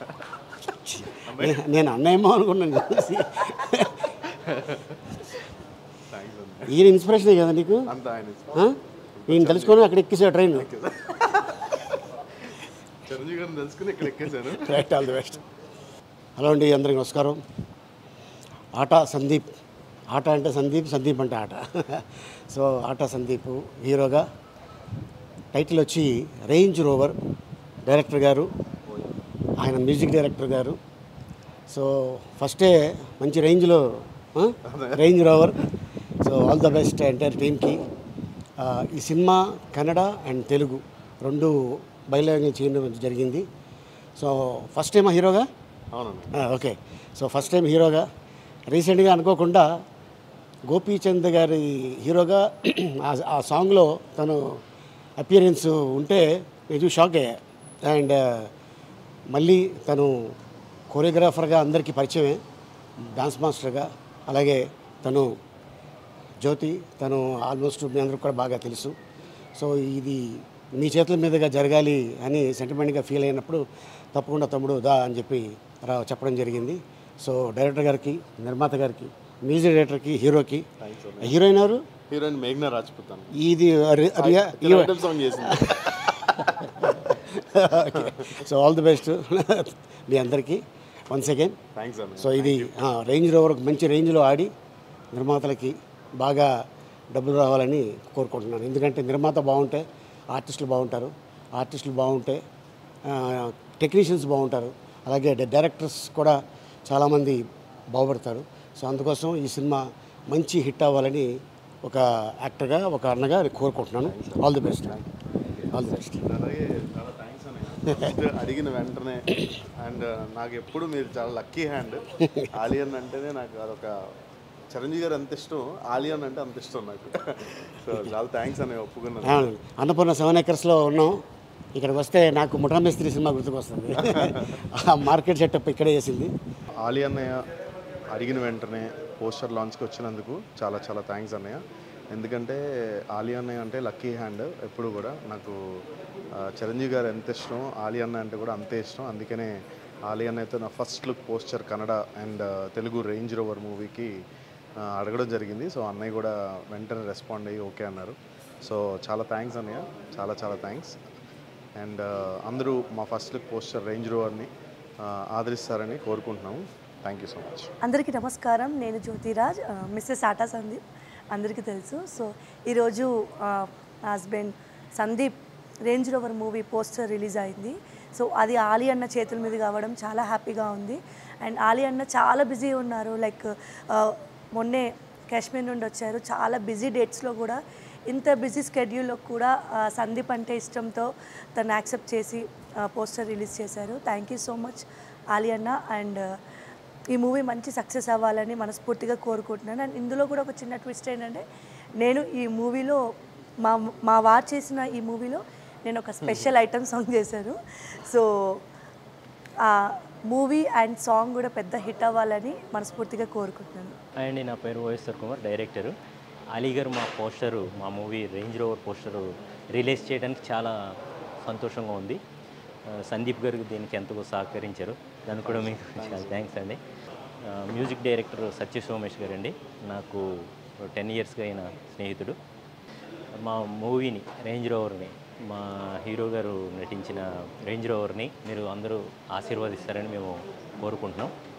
నే- నేను అన్నయ్యమో అనుకున్నాను చూసి థ్యాంక్స్ అన్న ఈయన ఇన్స్పిరేషనే కదా నీకు అంత ఆయన ఆ? ఈయన తెలుసుకొని అక్కడ ఎక్కేసా ట్రైన్ చిరంజీవి గారిని తెలుసుకుని ఇక్కడ ఎక్కేశాను right all the best hello అండి అందరికి నమస్కారం ఆట సందీప్ ఆట అంటే సందీప్ సందీప్ అంటే ఆట సో ఆట సందీప్ హీరోగా టైటిల్ వచ్చి రేంజ్ రోవర్ డైరెక్టర్ గారు ఆయన మ్యూజిక్ డైరెక్టర్ గారు సో ఫస్టే మంచి రేంజ్లో range rover so all the best entire టీమ్కి ఈ సినిమా కన్నడ అండ్ తెలుగు రెండు బయలుదేరి చేయడం జరిగింది సో ఫస్ట్ టైం హీరోగా అవునండి ఆ, ఓకే సో ఫస్ట్ టైం హీరోగా రీసెంట్గా అనుకోకుండా గోపీచంద్ గారి హీరోగా ఆ- ఆ సాంగ్లో తను అపియరెన్స్ ఉంటే నేను షాక్ అయ్యా అండ్ మళ్ళీ తను కోరియోగ్రాఫర్గా అందరికీ పరిచయమే డాన్స్ మాస్టర్గా అలాగే తను జ్యోతి తను ఆల్మోస్ట్ మీ అందరికి కూడా బాగా తెలుసు సో ఇది మీ చేతుల మీదుగా జరగాలి అని సెంటిమెంట్గా ఫీల్ అయినప్పుడు తప్పకుండా తమ్ముడు దా అని చెప్పి రా చెప్పడం జరిగింది సో డైరెక్టర్ గారికి నిర్మాత గారికి మ్యూజిక్ డైరెక్టర్కి హీరోకి హీరోయిన్ ఎవరు హీరోయిన్ మేఘ్నా రాజ్పుత్ అన్న ఇది రి- రియా- చిన్న ఐటమ్ సాంగ్ చేసింది సో ఆల్ ది బెస్ట్ మీ అందరికీ వన్స్ అగైన్ థ్యాంక్స్ అన్న సో ఇది ఆ, రేంజ్ రోవర్ ఒక మంచి రేంజ్లో ఆడి నిర్మాతలకి బాగా డబ్బులు రావాలని కోరుకుంటున్నాను ఎందుకంటే నిర్మాత బాగుంటే ఆర్టిస్టులు బాగుంటారు ఆర్టిస్టులు బాగుంటే టెక్నీషియన్స్ బాగుంటారు అలాగే డై- డైరెక్టర్స్ కూడా చాలామంది బాగుపడతారు సో అందుకోసం ఈ సినిమా మంచి హిట్ అవ్వాలని ఒక యాక్టర్గా ఒక అన్నగా కోరుకుంటున్నాను all the best all the best అలాగే చాలా థ్యాంక్స్ అన్న ఫస్ట్ అడిగిన వెంటనే అండ్ నాకు ఎప్పుడు మీరు చాలా లక్కీ హ్యాండ్ ఆలియన్ అంటేనే నాకు అదొక చిరంజీవి గారు ఎంత ఇష్టం ఆలియన్ అంటే అంత ఇష్టం నాకు సో చాలా థ్యాంక్స్ అని ఒప్పుకున్నాను అవును. అన్నపూర్ణ సెవెన్ ఎకర్స్లో ఉన్నాం ఇక్కడికి వస్తే నాకు ముఠా మేస్త్రి సినిమా గుర్తుకొస్తుంది ఆ మార్కెట్ సెటప్ ఇక్కడే చేసింది ఆలి అన్నయ్య అడిగిన వెంటనే పోస్టర్ లాంచ్కి వచ్చినందుకు చాలా చాలా థ్యాంక్స్ అన్నయ్య ఎందుకంటే ఆలి అన్నయ్య అంటే లక్కీ హ్యాండ్ ఎప్పుడు కూడా నాకు ఆ, చిరంజీవి గారు ఎంత ఇష్టం ఆలి అన్నయ్య అంటే కూడా అంతే ఇష్టం అందుకనే ఆలి అన్నయ్యతో నా first look poster Kannada and Telugu range rover మూవీకి ఆ, అడగడం జరిగింది సో అన్నయ్య కూడా వెంటనే రెస్పాండ్ అయ్యి ఓకే అన్నారు సో చాలా థ్యాంక్స్ అన్నయ్య చాలా చాలా థ్యాంక్స్ అండ్ అందరూ మా ఫస్ట్ లుక్ పోస్టర్ రేంజ్ రోవర్ని ఆదరిస్తారని కోరుకుంటున్నాము థ్యాంక్ యూ సో మచ్ అందరికీ నమస్కారం నేను జ్యోతిరాజ్ ఆ, మిస్సెస్ ఆటా సందీప్ అందరికీ తెలుసు సో ఈరోజు ఆ, నా husband Sandeep range rover movie poster release అయింది సో అది ఆలి అన్న చేతుల మీద కావడం చాలా హ్యాపీగా ఉంది అండ్ ఆలి అన్న చాలా బిజీ ఉన్నారు లైక్ ఆ, మొన్నే కాశ్మీర్ నుండి వచ్చారు చాలా బిజీ డేట్స్లో కూడా ఇంత బిజీ స్కెడ్యూల్లో కూడా ఆ, సందీప్ అంటే ఇష్టంతో తను యాక్సెప్ట్ చేసి పోస్టర్ రిలీజ్ చేశారు thank you so much Ali అన్న అండ్ ఈ మూవీ మంచి సక్సెస్ అవ్వాలని మనస్ఫూర్తిగా కోరుకుంటున్నాను అండ్ ఇందులో కూడా ఒక చిన్న ట్విస్ట్ ఏంటంటే నేను ఈ మూవీలో మా మా వారు చేసిన ఈ మూవీలో నేను ఒక స్పెషల్ ఐటమ్ సాంగ్ చేశాను సో ఆ మూవీ అండ్ సాంగ్ కూడా పెద్ద హిట్ అవ్వాలని మనస్ఫూర్తిగా కోరుకుంటున్నాను హాయ్ అండి నా పేరు వైఎస్ఆర్ కుమార్ డైరెక్టరు అలీ గారు మా పోస్టరు మా movie range rover poster release చేయడానికి చాలా సంతోషంగా ఉంది ఆ, సందీప్ గారికి దీనికి ఎంతో సహకరించారు దానికి కూడా మీకు చాలా థ్యాంక్స్ అండి ఆ, మ్యూజిక్ డైరెక్టర్ సత్య సోమేష్ గారు అండి నాకు టెన్ ఇయర్స్గా అయిన స్నేహితుడు మా మూవీని రేంజ్ రోవర్ని మా హీరో గారు నటించిన రేంజ్ రోవర్ని మీరు అందరూ ఆశీర్వదిస్తారని మేము కోరుకుంటున్నాం